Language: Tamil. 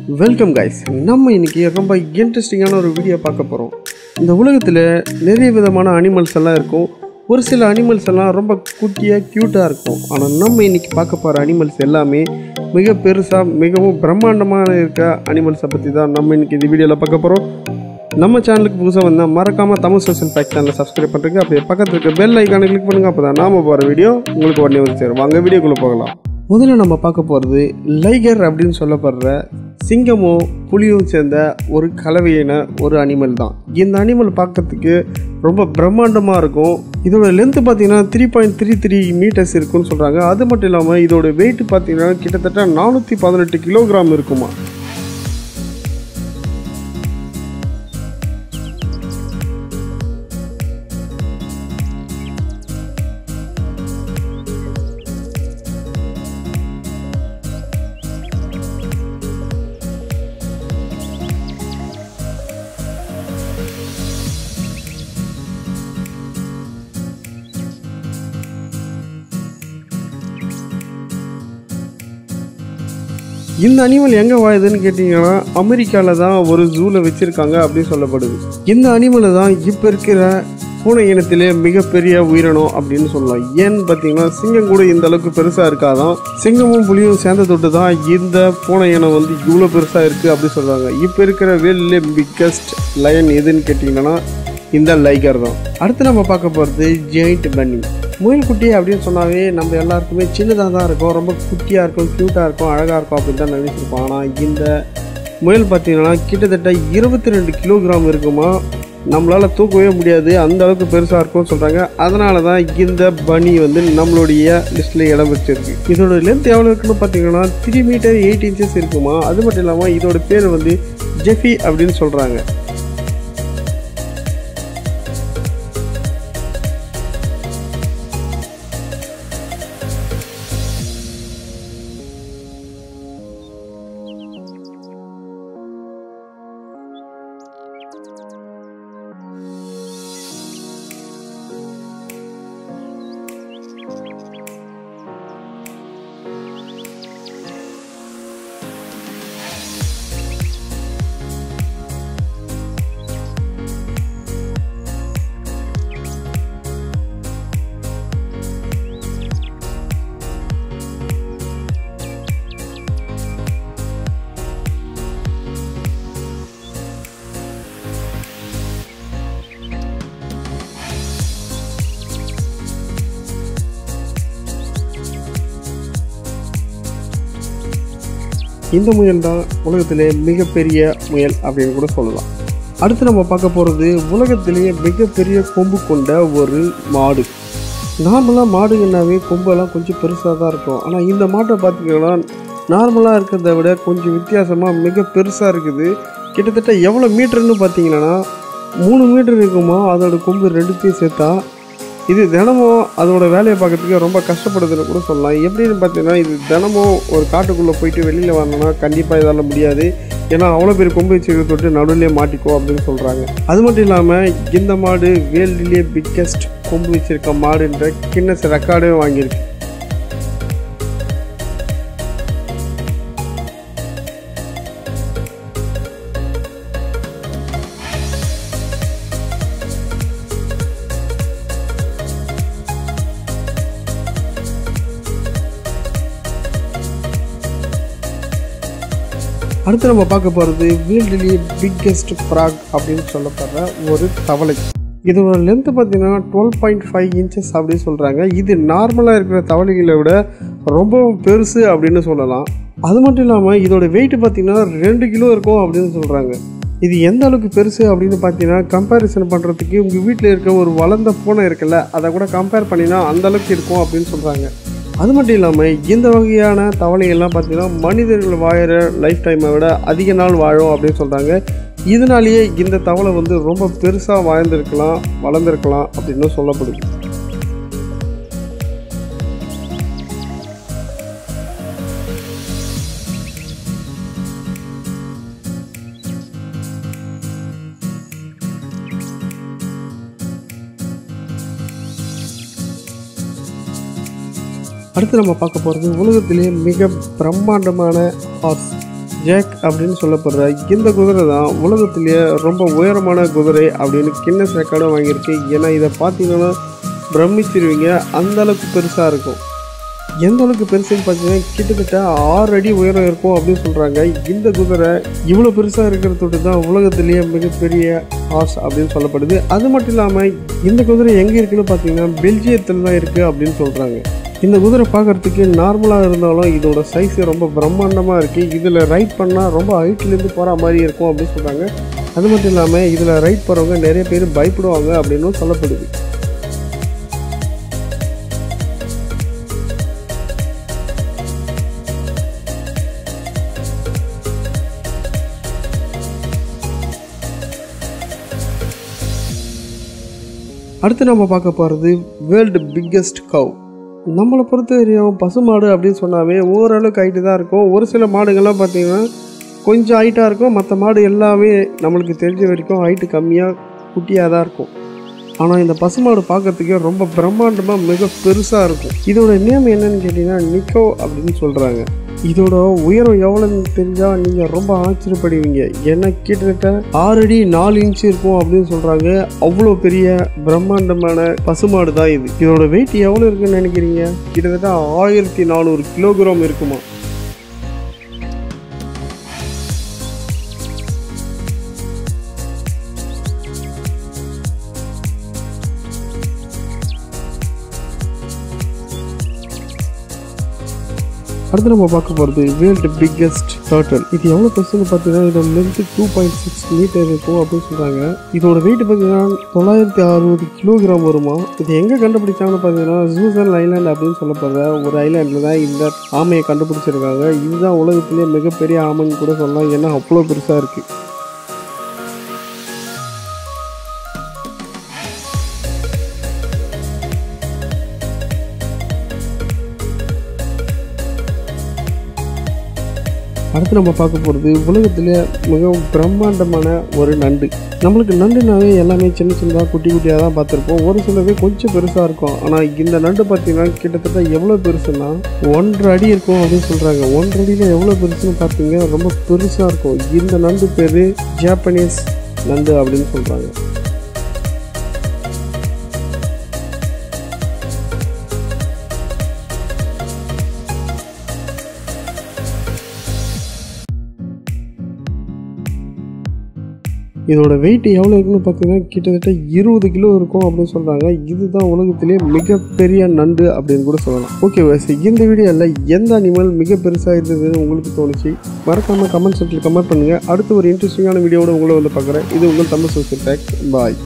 வெல்கம் கைஸ் நம்ம இன்னைக்கு ரொம்ப இன்ட்ரெஸ்டிங்கான ஒரு வீடியோ பார்க்க போகிறோம் இந்த உலகத்தில் நிறைய விதமான அனிமல்ஸ் எல்லாம் இருக்கும் ஒரு சில அனிமல்ஸ் எல்லாம் ரொம்ப குட்டியாக க்யூட்டாக இருக்கும் ஆனால் நம்ம இன்னைக்கு பார்க்க போகிற அனிமல்ஸ் எல்லாமே மிக பெருசாக மிகவும் பிரம்மாண்டமான இருக்க அனிமல்ஸை பற்றி தான் நம்ம இன்னைக்கு இந்த வீடியோவில் பார்க்க போகிறோம் நம்ம சேனலுக்கு புதுசாக வந்தால் மறக்காமல் தமிழ் சோஷன் பேக் சேனலை சப்ஸ்கிரைப் பண்ணுறதுக்கு அப்படியே பக்கத்தில் இருக்க பெல் ஐக்கானை கிளிக் பண்ணுங்க அப்போ தான் நாம போகிற வீடியோ உங்களுக்கு உடனே வந்து சேரும் வாங்க வீடியோக்குள்ளே போகலாம் முதல்ல நம்ம பார்க்க போகிறது லைகர் அப்படின்னு சொல்லப்படுற சிங்கமும் புலியும் சேர்ந்த ஒரு கலவையான ஒரு அனிமல் தான் இந்த அனிமல் பார்க்கறதுக்கு ரொம்ப பிரம்மாண்டமாக இருக்கும் இதோட லென்த் பார்த்தீங்கன்னா three point three three metres இருக்குன்னு சொல்கிறாங்க அது மட்டும் இல்லாமல் இதோட வெயிட் பார்த்தீங்கன்னா கிட்டத்தட்ட நானூற்றி பதினெட்டு கிலோகிராம் இருக்குமா இந்த அனிமல் எங்கே வாழுதுன்னு கேட்டிங்கன்னா அமெரிக்காவில் தான் ஒரு ஜூவில் வச்சுருக்காங்க அப்படின்னு சொல்லப்படுது இந்த அனிமலை தான் இப்போ இருக்கிற பூனை இனத்திலே மிகப்பெரிய உயிரினம் அப்படின்னு சொல்லலாம் ஏன்னு பார்த்தீங்கன்னா சிங்கம் கூட இந்த அளவுக்கு பெருசாக இருக்காதான் சிங்கமும் புலியும் சேர்ந்த தொட்டு தான் இந்த பூனை இனம் வந்து இவ்வளோ பெருசாக இருக்குது அப்படின்னு சொல்கிறாங்க இப்போ இருக்கிற வேல்லே பிக்கஸ்ட் லயன் எதுன்னு கேட்டிங்கன்னா இந்த லைகர் தான் அடுத்து நம்ம பார்க்க போகிறது ஜெயிண்ட் பன்னி முயல் குட்டி அப்படின்னு சொன்னாவே நம்ம எல்லாருக்குமே சின்னதாக தான் இருக்கும் ரொம்ப குட்டியாக இருக்கும் க்யூட்டாக இருக்கும் அழகாக இருக்கும் அப்படின்னு தான் நினைச்சிருப்போம் ஆனால் இந்த முயல் பார்த்தீங்கன்னா கிட்டத்தட்ட இருபத்தி ரெண்டு கிலோகிராம் இருக்குமா நம்மளால் தூக்கவே முடியாது அந்த அளவுக்கு பெருசாக இருக்கும்னு சொல்கிறாங்க அதனால தான் இந்த பனி வந்து நம்மளுடைய லிஸ்ட்டில் இடம் வச்சிருக்கு இதோட லென்த் எவ்வளோ இருக்குன்னு பார்த்தீங்கன்னா த்ரீ மீட்டர் எயிட் இன்ச்சஸ் இருக்குமா அது மட்டும் இல்லாமல் இதோட பேர் வந்து ஜெஃபி அப்படின்னு சொல்கிறாங்க இந்த முயல் தான் உலகத்திலே மிகப்பெரிய முயல் அப்படின்னு கூட சொல்லலாம் அடுத்து நம்ம பார்க்க போகிறது உலகத்திலேயே மிகப்பெரிய கொம்பு கொண்ட ஒரு மாடு நார்மலாக மாடுங்கன்னாவே கொம்பெல்லாம் கொஞ்சம் பெருசாக தான் இருக்கும் ஆனால் இந்த மாட்டை பார்த்தீங்கன்னா நார்மலாக இருக்கிறத விட கொஞ்சம் வித்தியாசமாக மிக பெருசாக இருக்குது கிட்டத்தட்ட எவ்வளோ மீட்டர்னு பார்த்தீங்கன்னா மூணு மீட்டர் இருக்குமா அதோட கொம்பு ரெண்டுத்தையும் சேர்த்தா இது தினமும் அதோட வேலையை பார்க்கறதுக்கு ரொம்ப கஷ்டப்படுதுன்னு கூட சொல்லலாம் எப்படின்னு பார்த்தீங்கன்னா இது தினமும் ஒரு காட்டுக்குள்ளே போயிட்டு வெளியில் வரணும்னா கண்டிப்பாக இதால் முடியாது ஏன்னா அவ்வளோ பேர் கொம்பு வச்சுருக்க தொட்டு நடுவிலே மாட்டிக்கோ அப்படின்னு சொல்கிறாங்க அது மட்டும் இல்லாமல் இந்த மாடு வேர்ல்டுலேயே பிக்கெஸ்ட் கொம்பு வச்சிருக்க மாடுன்ற கின்னஸ் ரெக்கார்டே வாங்கியிருக்கு அடுத்து நம்ம பார்க்க போகிறது வேர்ல்டுலேயே பிக்கெஸ்ட் ஃப்ராக் அப்படின்னு சொல்லப்படுற ஒரு தவளை இதோட லென்த்து பார்த்தீங்கன்னா டுவெல் பாயிண்ட் ஃபைவ் இன்ச்சஸ் அப்படின்னு சொல்கிறாங்க இது நார்மலாக இருக்கிற தவளைகளை விட ரொம்பவும் பெருசு அப்படின்னு சொல்லலாம் அது மட்டும் இல்லாமல் இதோட வெயிட் பார்த்தீங்கன்னா ரெண்டு கிலோ இருக்கும் அப்படின்னு சொல்கிறாங்க இது எந்த அளவுக்கு பெருசு அப்படின்னு பார்த்தீங்கன்னா கம்பேரிசன் பண்ணுறதுக்கு உங்கள் வீட்டில் இருக்க ஒரு வளர்ந்த பூனை இருக்குல்ல அதை கூட கம்பேர் பண்ணினா அந்த அளவுக்கு இருக்கும் அப்படின்னு சொல்கிறாங்க அது மட்டும் இல்லாமல் இந்த வகையான தவளைகள்லாம் பார்த்தீங்கன்னா மனிதர்கள் வாழற லைஃப் டைமை விட அதிக நாள் வாழும் அப்படின்னு சொல்கிறாங்க இதனாலேயே இந்த தவளை வந்து ரொம்ப பெருசாக வாழ்ந்திருக்கலாம் வளர்ந்துருக்கலாம் அப்படின்னு சொல்லப்படுது அடுத்து நம்ம பார்க்க போகிறது உலகத்திலேயே மிக பிரம்மாண்டமான ஹார்ஸ் ஜாக் அப்படின்னு சொல்லப்படுற இந்த குதிரை தான் உலகத்திலேயே ரொம்ப உயரமான குதிரை அப்படின்னு கின்னஸ் ரெக்கார்டும் வாங்கியிருக்கு ஏன்னா இதை பார்த்தீங்கன்னா பிரமிச்சிருவீங்க அந்த அளவுக்கு பெருசாக இருக்கும் எந்த அளவுக்கு பெருசுன்னு பார்த்தீங்கன்னா கிட்டத்தட்ட ஆறு அடி உயரம் இருக்கும் அப்படின்னு சொல்கிறாங்க இந்த குதிரை இவ்வளோ பெருசாக இருக்கிறதோடு தான் உலகத்திலேயே மிகப்பெரிய ஹார்ஸ் அப்படின்னு சொல்லப்படுது அது மட்டும் இல்லாமல் இந்த குதிரை எங்கே இருக்குன்னு பார்த்தீங்கன்னா பெல்ஜியத்தில் தான் இருக்குது அப்படின்னு சொல்கிறாங்க இந்த குதிரை பார்க்குறதுக்கு நார்மலாக இருந்தாலும் இதோட சைஸ் ரொம்ப பிரம்மாண்டமாக இருக்குது இதில் ரைட் பண்ணால் ரொம்ப ஹைட்லேருந்து போகிற மாதிரி இருக்கும் அப்படின்னு சொல்கிறாங்க அது மட்டும் இல்லாமல் இதில் ரைட் போகிறவங்க நிறைய பேர் பயப்படுவாங்க அப்படின்னும் சொல்லப்படுது அடுத்து நம்ம பார்க்க போகிறது வேர்ல்டு பிக்கெஸ்ட் கவ் நம்மளை பொறுத்த வரையும் பசுமாடு அப்படின்னு சொன்னாவே ஓரளவுக்கு ஹைட்டு தான் இருக்கும் ஒரு சில மாடுகள்லாம் பார்த்தீங்கன்னா கொஞ்சம் ஹைட்டாக இருக்கும் மற்ற மாடு எல்லாமே நம்மளுக்கு தெரிஞ்ச வரைக்கும் ஹைட்டு கம்மியாக குட்டியாக தான் இருக்கும் ஆனால் இந்த பசுமாடு பார்க்கறதுக்கே ரொம்ப பிரம்மாண்டமாக மிக பெருசாக இருக்கும் இதோட நேம் என்னன்னு கேட்டிங்கன்னா நிக்கோ அப்படின்னு சொல்கிறாங்க இதோட உயரம் எவ்வளோன்னு தெரிஞ்சால் நீங்கள் ரொம்ப ஆச்சரியப்படுவீங்க ஏன்னா கிட்டத்தட்ட ஆறு அடி நாலு இன்ச்சு இருக்கும் அப்படின்னு சொல்கிறாங்க அவ்வளோ பெரிய பிரம்மாண்டமான பசுமாடு தான் இது இதோட வெயிட் எவ்வளோ இருக்குன்னு நினைக்கிறீங்க கிட்டத்தட்ட ஆயிரத்தி நானூறு கிலோகிராம் இருக்குமா அடுத்து நம்ம பார்க்க போகிறது வேர்ல்டு பிக்கெஸ்ட் டர்ட்டில் இது எவ்வளோ பெருசுன்னு பார்த்தீங்கன்னா இதோட length two point six metre இருக்கும் அப்படின்னு சொல்கிறாங்க இதோட வெயிட் பார்த்தீங்கன்னா தொள்ளாயிரத்தி அறுபது கிலோகிராம் வருமா இது எங்கே கண்டுபிடிச்சாங்கன்னு பார்த்தீங்கன்னா ஜூசன் ஐலாண்ட் அப்படின்னு சொல்லப்படுற ஒரு ஐலாண்டில் தான் இந்த ஆமையை கண்டுபிடிச்சிருக்காங்க இதுதான் உலகத்திலே மிகப்பெரிய ஆமைன்னு கூட சொல்லலாம் ஏன்னா அவ்வளோ பெருசாக இருக்குது அடுத்து நம்ம பார்க்க போகிறது உலகத்திலே மிகவும் பிரம்மாண்டமான ஒரு நண்டு நம்மளுக்கு நண்டுனாவே எல்லாமே சின்ன சின்னதாக குட்டி குட்டியாக தான் பார்த்துருப்போம் ஒரு சிலவே கொஞ்சம் பெருசாக இருக்கும் ஆனால் இந்த நண்டு பார்த்தீங்கன்னா கிட்டத்தட்ட எவ்வளோ பெருசுன்னா ஒன்றரை அடி இருக்கும் அப்படின்னு சொல்கிறாங்க ஒன்றரை அடியில் எவ்வளோ பெருசுன்னு பார்த்தீங்க ரொம்ப பெருசாக இருக்கும் இந்த நண்டு பேர் ஜாப்பனீஸ் நண்டு அப்படின்னு சொல்கிறாங்க இதோட வெயிட் எவ்வளோ இருக்குன்னு பார்த்தீங்கன்னா கிட்டத்தட்ட இருபது கிலோ இருக்கும் அப்படின்னு சொல்கிறாங்க இதுதான் உலகத்திலே மிகப்பெரிய நண்டு அப்படின்னு கூட சொல்லலாம் ஓகே வயசு இந்த வீடியோவில் எந்த அனிமல் மிக பெருசாக இருந்ததுன்னு உங்களுக்கு தோணுச்சு மறக்காமல் கமெண்ட் செக்ஷனில் கமெண்ட் பண்ணுங்கள் அடுத்து ஒரு இன்ட்ரெஸ்டிங்கான வீடியோவோட உங்களை வந்து பார்க்குறேன் இது உங்கள் தமிழ் சோசியல் டேக் பாய்